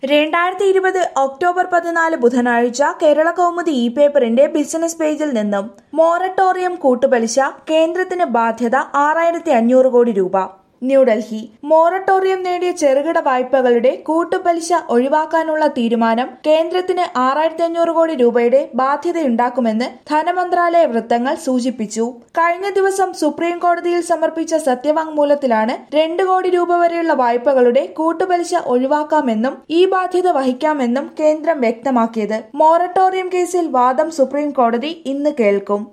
രണ്ടായിരത്തി ഇരുപത് ഒക്ടോബർ പതിനാല് ബുധനാഴ്ച കേരള കൗമുദി ഇ പേപ്പറിന്റെ ബിസിനസ് പേജിൽ നിന്നും മൊറട്ടോറിയം കൂട്ടുപലിശ കേന്ദ്രത്തിന് ബാധ്യത ആറായിരത്തി അഞ്ഞൂറ് കോടി രൂപ ന്യൂഡൽഹി മൊറട്ടോറിയം നേടിയ ചെറുകിട വായ്പകളുടെ കൂട്ടുപലിശ ഒഴിവാക്കാനുള്ള തീരുമാനം കേന്ദ്രത്തിന് ആറായിരത്തി അഞ്ഞൂറ് കോടി രൂപയുടെ ബാധ്യതയുണ്ടാക്കുമെന്ന് ധനമന്ത്രാലയ വൃത്തങ്ങൾ സൂചിപ്പിച്ചു കഴിഞ്ഞ ദിവസം സുപ്രീം കോടതിയിൽ സമർപ്പിച്ച സത്യവാങ്മൂലത്തിലാണ് രണ്ട് കോടി രൂപ വരെയുള്ള വായ്പകളുടെ കൂട്ടുപലിശ ഒഴിവാക്കാമെന്നും ഈ ബാധ്യത വഹിക്കാമെന്നും കേന്ദ്രം വ്യക്തമാക്കിയത് മൊറട്ടോറിയം കേസിൽ വാദം സുപ്രീം കോടതി ഇന്ന് കേൾക്കും